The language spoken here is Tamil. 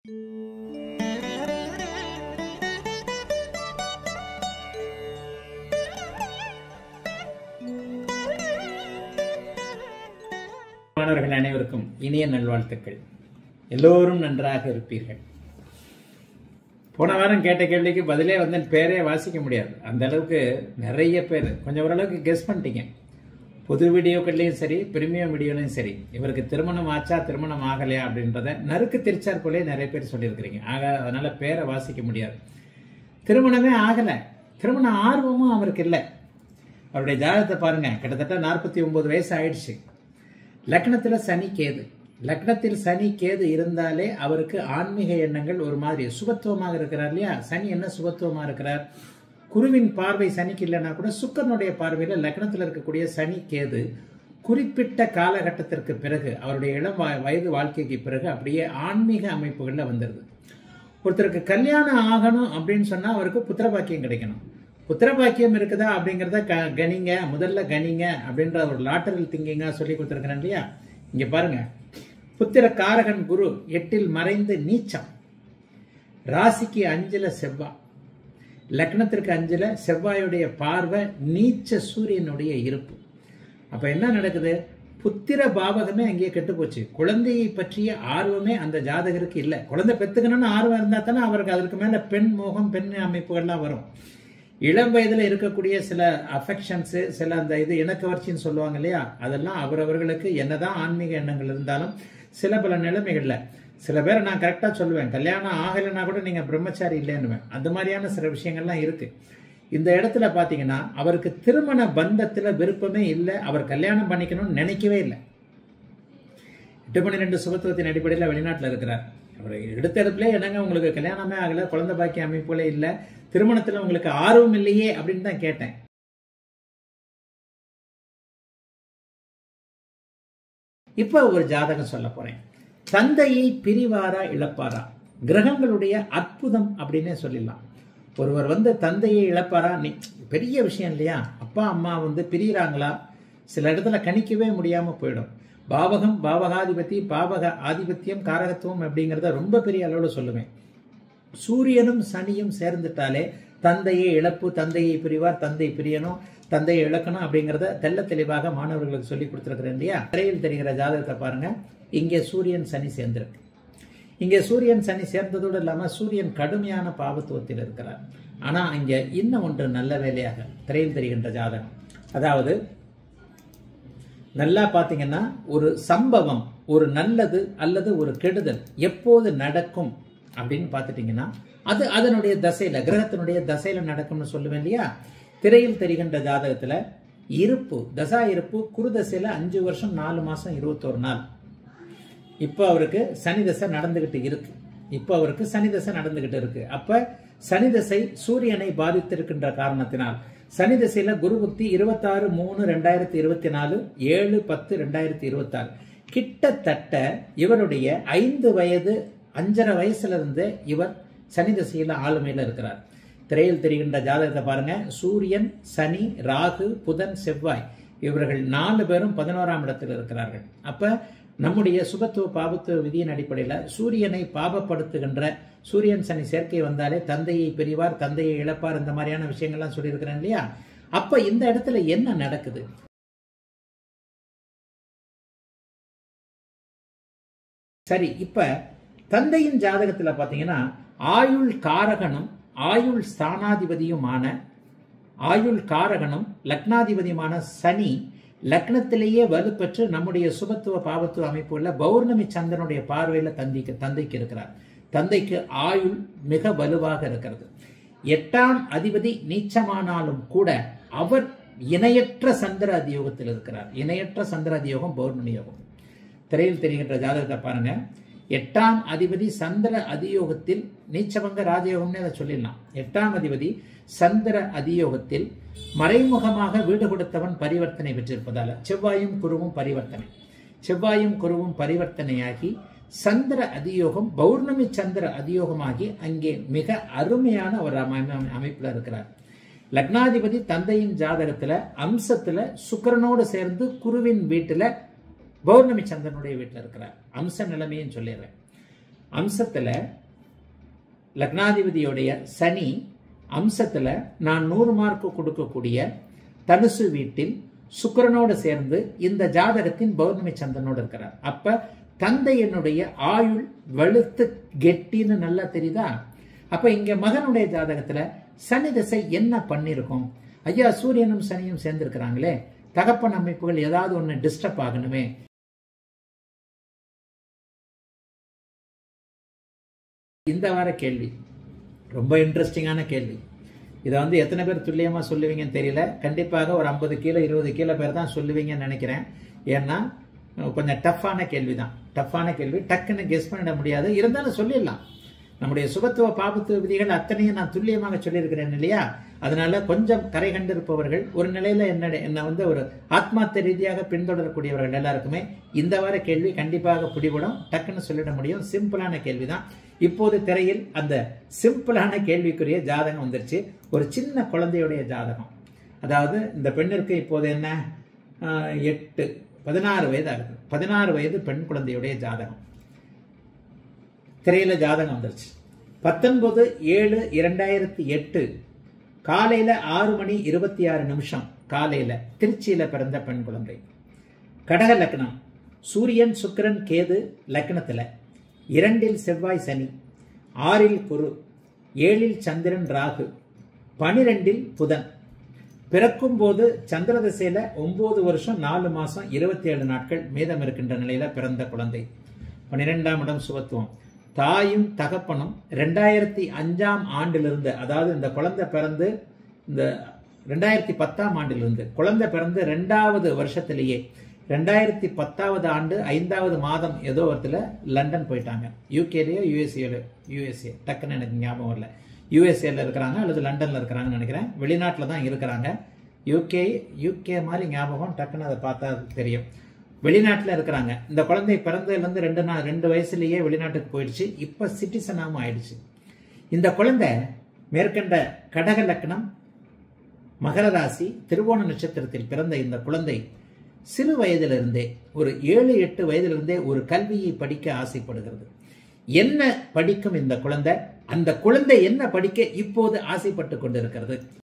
மாணவர்கள் அனைவருக்கும் இனிய நல்வாழ்த்துக்கள் எல்லோரும் நன்றாக இருப்பீர்கள் போன வாரம் கேட்ட கேள்விக்கு பதிலே வந்து பேரே வாசிக்க முடியாது அந்த அளவுக்கு நிறைய பேர் கொஞ்சம் ஓரளவுக்கு கெஸ் பண்ணிட்டீங்க புது வீடியோக்கள்லையும் சரி பிரீமியம் வீடியோலையும் சரி இவருக்கு திருமணம் ஆச்சா திருமணம் ஆகலையா அப்படின்றத நறுக்கு திருச்சார் போலே நிறைய பேர் சொல்லியிருக்கிறீங்க ஆக அதனால பேரை வாசிக்க முடியாது திருமணமே ஆகலை திருமண ஆர்வமும் அவருக்கு இல்லை அவருடைய ஜாதகத்தை பாருங்க கிட்டத்தட்ட நாற்பத்தி ஒன்பது வயசு ஆயிடுச்சு லக்னத்துல சனி கேது லக்னத்தில் சனி கேது இருந்தாலே அவருக்கு ஆன்மீக எண்ணங்கள் ஒரு மாதிரி சுபத்துவமாக இருக்கிறார் இல்லையா சனி என்ன சுபத்துவமாக இருக்கிறார் குருவின் பார்வை சனிக்கு இல்லைன்னா கூட சுக்கரனுடைய பார்வையில் லக்னத்தில் இருக்கக்கூடிய சனி கேது குறிப்பிட்ட காலகட்டத்திற்கு பிறகு அவருடைய இளம் வ- வயது வாழ்க்கைக்கு பிறகு அப்படியே ஆன்மீக அமைப்புகளில் வந்துடுது ஒருத்தருக்கு கல்யாணம் ஆகணும் அப்படின்னு சொன்னா அவருக்கு புத்திரபாக்கியம் கிடைக்கணும் புத்திரபாக்கியம் இருக்குதா அப்படிங்கிறத க கணிங்க முதல்ல கணிங்க அப்படின்ற ஒரு லாட்டரல் திங்கிங்கா சொல்லி கொடுத்துருக்கிறேன் இல்லையா இங்க பாருங்க புத்திர காரகன் குரு எட்டில் மறைந்து நீச்சம் ராசிக்கு அஞ்சுல செவ்வாய் லக்னத்திற்கு அஞ்சுல செவ்வாயுடைய பார்வை நீச்ச சூரியனுடைய இருப்பு அப்ப என்ன நடக்குது புத்திர பாவகமே அங்கேயே கெட்டு போச்சு குழந்தையை பற்றிய ஆர்வமே அந்த ஜாதகருக்கு இல்லை குழந்தை பெத்துக்கணும்னு ஆர்வம் இருந்தா தானே அவருக்கு அதற்கு மேல பெண் மோகம் பெண் அமைப்புகள்லாம் வரும் இளம் வயதுல இருக்கக்கூடிய சில அஃபெக்ஷன்ஸ் சில அந்த இது இணக்கவர்ச்சின்னு சொல்லுவாங்க இல்லையா அதெல்லாம் அவரவர்களுக்கு என்னதான் ஆன்மீக எண்ணங்கள் இருந்தாலும் சில பல நிலைமைகள்ல சில பேரை நான் கரெக்டா சொல்லுவேன் கல்யாணம் ஆகலைன்னா கூட நீங்க பிரம்மச்சாரி இல்லைன்னுவேன் அந்த மாதிரியான சில விஷயங்கள்லாம் இருக்கு இந்த இடத்துல பாத்தீங்கன்னா அவருக்கு திருமண பந்தத்துல விருப்பமே இல்லை அவர் கல்யாணம் பண்ணிக்கணும்னு நினைக்கவே இல்லை எட்டு மணி ரெண்டு சுபத்துவத்தின் அடிப்படையில் வெளிநாட்டில் இருக்கிறார் அவர் எடுத்த இடத்துல என்னங்க உங்களுக்கு கல்யாணமே ஆகல குழந்தை பாக்கிய அமைப்புகளே இல்லை திருமணத்தில் உங்களுக்கு ஆர்வம் இல்லையே அப்படின்னு தான் கேட்டேன் இப்போ ஒரு ஜாதகம் சொல்ல போறேன் தந்தையை பிரிவாரா இழப்பாரா கிரகங்களுடைய அற்புதம் அப்படின்னே சொல்லிடலாம் ஒருவர் வந்து தந்தையை இழப்பாரா நீ பெரிய விஷயம் இல்லையா அப்பா அம்மா வந்து பிரியறாங்களா சில இடத்துல கணிக்கவே முடியாம போயிடும் பாவகம் பாவகாதிபதி பாவக ஆதிபத்தியம் காரகத்துவம் அப்படிங்கிறத ரொம்ப பெரிய அளவில் சொல்லுவேன் சூரியனும் சனியும் சேர்ந்துட்டாலே தந்தையை இழப்பு தந்தையை பிரிவார் தந்தை பிரியணும் தந்தையை இழக்கணும் அப்படிங்கிறத தெள்ள தெளிவாக மாணவர்களுக்கு சொல்லி கொடுத்துருக்கிறேன் இல்லையா திரையில் தெரிகிற ஜாதகத்தை பாருங்க இங்கே சூரியன் சனி சேர்ந்திருக்கு இங்கே சூரியன் சனி சேர்ந்ததோடு இல்லாமல் சூரியன் கடுமையான பாவத்துவத்தில் இருக்கிறார் ஆனால் இங்கே இன்னும் ஒன்று நல்ல வேலையாக திரையில் தெரிகின்ற ஜாதகம் அதாவது நல்லா பார்த்தீங்கன்னா ஒரு சம்பவம் ஒரு நல்லது அல்லது ஒரு கெடுதல் எப்போது நடக்கும் அப்படின்னு பார்த்துட்டீங்கன்னா அது அதனுடைய தசையில கிரகத்தினுடைய தசையில நடக்கும்னு சொல்லுவேன் இல்லையா திரையில் தெரிகின்ற ஜாதகத்துல இருப்பு தசா இருப்பு குருதசையில அஞ்சு வருஷம் நாலு மாசம் இருபத்தோரு நாள் இப்போ அவருக்கு சனி தசை நடந்துகிட்டு இருக்கு இப்போ அவருக்கு சனி தசை நடந்துகிட்டு இருக்கு அப்ப சனி தசை சூரியனை பாதித்திருக்கின்ற காரணத்தினால் சனி தசையில குரு புக்தி இருபத்தாறு மூணு ரெண்டாயிரத்தி இருபத்தி நாலு ஏழு பத்து ரெண்டாயிரத்தி இருபத்தாறு கிட்டத்தட்ட இவருடைய ஐந்து வயது அஞ்சரை வயசுல இருந்து இவர் சனி தசையில ஆளுமையில இருக்கிறார் திரையில் தெரிகின்ற ஜாதகத்தை பாருங்க சூரியன் சனி ராகு புதன் செவ்வாய் இவர்கள் நாலு பேரும் பதினோராம் இடத்தில் இருக்கிறார்கள் அப்ப நம்முடைய சுபத்துவ பாபத்துவ விதியின் அடிப்படையில் சூரியனை பாபப்படுத்துகின்ற சூரியன் சனி சேர்க்கை வந்தாலே தந்தையை பிரிவார் தந்தையை இழப்பார் இந்த மாதிரியான விஷயங்கள்லாம் சொல்லியிருக்கிறேன் இல்லையா அப்ப இந்த இடத்துல என்ன நடக்குது சரி இப்ப தந்தையின் ஜாதகத்துல பாத்தீங்கன்னா ஆயுள் காரகனும் ஆயுள் ஸ்தானாதிபதியுமான ஆயுள் காரகனும் லக்னாதிபதியுமான சனி லக்னத்திலேயே வலுப்பெற்று நம்முடைய சுபத்துவ பாவத்துவ அமைப்புள்ள பௌர்ணமி சந்திரனுடைய பார்வையில தந்தைக்கு தந்தைக்கு இருக்கிறார் தந்தைக்கு ஆயுள் மிக வலுவாக இருக்கிறது எட்டாம் அதிபதி நீச்சமானாலும் கூட அவர் இணையற்ற சந்திர அதியோகத்தில் இருக்கிறார் இணையற்ற சந்திர அதியோகம் பௌர்ணமி யோகம் திரையில் தெரிகின்ற ஜாதகத்தை பாருங்க எட்டாம் அதிபதி சந்திர அதியோகத்தில் நீச்சபங்க ராஜயோகம்னு அதை சொல்லிடலாம் எட்டாம் அதிபதி சந்திர அதியோகத்தில் மறைமுகமாக வீடு கொடுத்தவன் பரிவர்த்தனை பெற்றிருப்பதால செவ்வாயும் குருவும் பரிவர்த்தனை செவ்வாயும் குருவும் பரிவர்த்தனையாகி சந்திர அதியோகம் பௌர்ணமி சந்திர அதியோகமாகி அங்கே மிக அருமையான ஒரு அமை- அமைப்புல இருக்கிறார் லக்னாதிபதி தந்தையின் ஜாதகத்துல அம்சத்துல சுக்கிரனோடு சேர்ந்து குருவின் வீட்டுல பௌர்ணமி சந்திரனுடைய வீட்டில் இருக்கிறார் அம்ச நிலைமையும் சொல்லிடுறேன் அம்சத்துல லக்னாதிபதியுடைய சனி அம்சத்துல நான் நூறு மார்க்கு கொடுக்கக்கூடிய தனுசு வீட்டில் சுக்கிரனோடு சேர்ந்து இந்த ஜாதகத்தின் பௌர்ணமி சந்திரனோடு இருக்கிறார் அப்ப தந்தையனுடைய ஆயுள் வலுத்து கெட்டின்னு நல்லா தெரியுதா அப்ப இங்க மகனுடைய ஜாதகத்துல சனி திசை என்ன பண்ணிருக்கும் ஐயா சூரியனும் சனியும் சேர்ந்திருக்கிறாங்களே தகப்பன் அமைப்புகள் ஏதாவது ஒண்ணு டிஸ்டர்ப் ஆகணுமே இந்த வார கேள்வி ரொம்ப இன்ட்ரெஸ்டிங்கான கேள்வி இதை வந்து எத்தனை பேர் துல்லியமாக சொல்லுவீங்கன்னு தெரியல கண்டிப்பாக ஒரு ஐம்பது கிலோ இருபது கிலோ பேர் தான் சொல்லுவீங்கன்னு நினைக்கிறேன் ஏன்னா கொஞ்சம் டஃப்பான கேள்வி தான் டஃப்பான கேள்வி டக்குன்னு கெஸ் பண்ணிட முடியாது இருந்தாலும் சொல்லிடலாம் நம்முடைய சுபத்துவ பாபத்துவ விதிகள் அத்தனையும் நான் துல்லியமாக சொல்லியிருக்கிறேன் இல்லையா அதனால கொஞ்சம் கரை கண்டிருப்பவர்கள் ஒரு நிலையில என்ன என்ன வந்து ஒரு ஆத்மார்த்த ரீதியாக பின்தொடரக்கூடியவர்கள் எல்லாருக்குமே இந்த வார கேள்வி கண்டிப்பாக பிடிபடும் டக்குன்னு சொல்லிட முடியும் சிம்பிளான கேள்விதான் இப்போது திரையில் அந்த சிம்பிளான கேள்விக்குரிய ஜாதகம் வந்துருச்சு ஒரு சின்ன குழந்தையுடைய ஜாதகம் அதாவது இந்த பெண்ணிற்கு இப்போது என்ன ஆஹ், எட்டு பதினாறு வயது ஆகுது பதினாறு வயது பெண் குழந்தையுடைய ஜாதகம் திரையில ஜாதகம் வந்துருச்சு பத்தொன்பது ஏழு இரண்டாயிரத்தி எட்டு காலையில ஆறு மணி இருபத்தி ஆறு நிமிஷம் காலையில திருச்சியில பிறந்த பெண் குழந்தை கடக லக்னம் சூரியன் சுக்கிரன் கேது லக்னத்துல இரண்டில் செவ்வாய் சனி ஆறில் குரு ஏழில் சந்திரன் ராகு பனிரெண்டில் புதன் பிறக்கும் போது சந்திர திசையில ஒன்பது வருஷம் நாலு மாசம் இருபத்தி ஏழு நாட்கள் மீதம் இருக்கின்ற நிலையில பிறந்த குழந்தை பன்னிரெண்டாம் இடம் சுபத்துவம் தாயும் தகப்பனும் ரெண்டாயிரத்தி அஞ்சாம் ஆண்டிலிருந்து அதாவது இந்த குழந்தை பிறந்து இந்த ரெண்டாயிரத்தி பத்தாம் ஆண்டிலிருந்து குழந்தை பிறந்து ரெண்டாவது வருஷத்திலேயே ரெண்டாயிரத்தி பத்தாவது ஆண்டு ஐந்தாவது மாதம் ஏதோ ஒருத்துல லண்டன் போயிட்டாங்க யூகேலயோ யூஎஸ்ஏல யூஎஸ்ஏ டக்குன்னு எனக்கு ஞாபகம் வரல யூஎஸ்ஏல இருக்கிறாங்க அல்லது லண்டன்ல இருக்கிறாங்கன்னு நினைக்கிறேன் வெளிநாட்டில் தான் இருக்கிறாங்க யூகே யூகே மாதிரி ஞாபகம் டக்குன்னு அதை பார்த்தா தெரியும் வெளிநாட்டில் இருக்கிறாங்க இந்த குழந்தை பிறந்ததுலேருந்து ரெண்டு நாள் ரெண்டு வயசுலயே வெளிநாட்டுக்கு போயிடுச்சு இப்போ சிட்டிசனாகவும் ஆயிடுச்சு இந்த குழந்தை மேற்கண்ட கடக லக்னம் மகர ராசி திருவோண நட்சத்திரத்தில் பிறந்த இந்த குழந்தை சிறு வயதிலிருந்தே ஒரு ஏழு எட்டு வயதிலிருந்தே ஒரு கல்வியை படிக்க ஆசைப்படுகிறது என்ன படிக்கும் இந்த குழந்தை அந்த குழந்தை என்ன படிக்க இப்போது ஆசைப்பட்டு கொண்டிருக்கிறது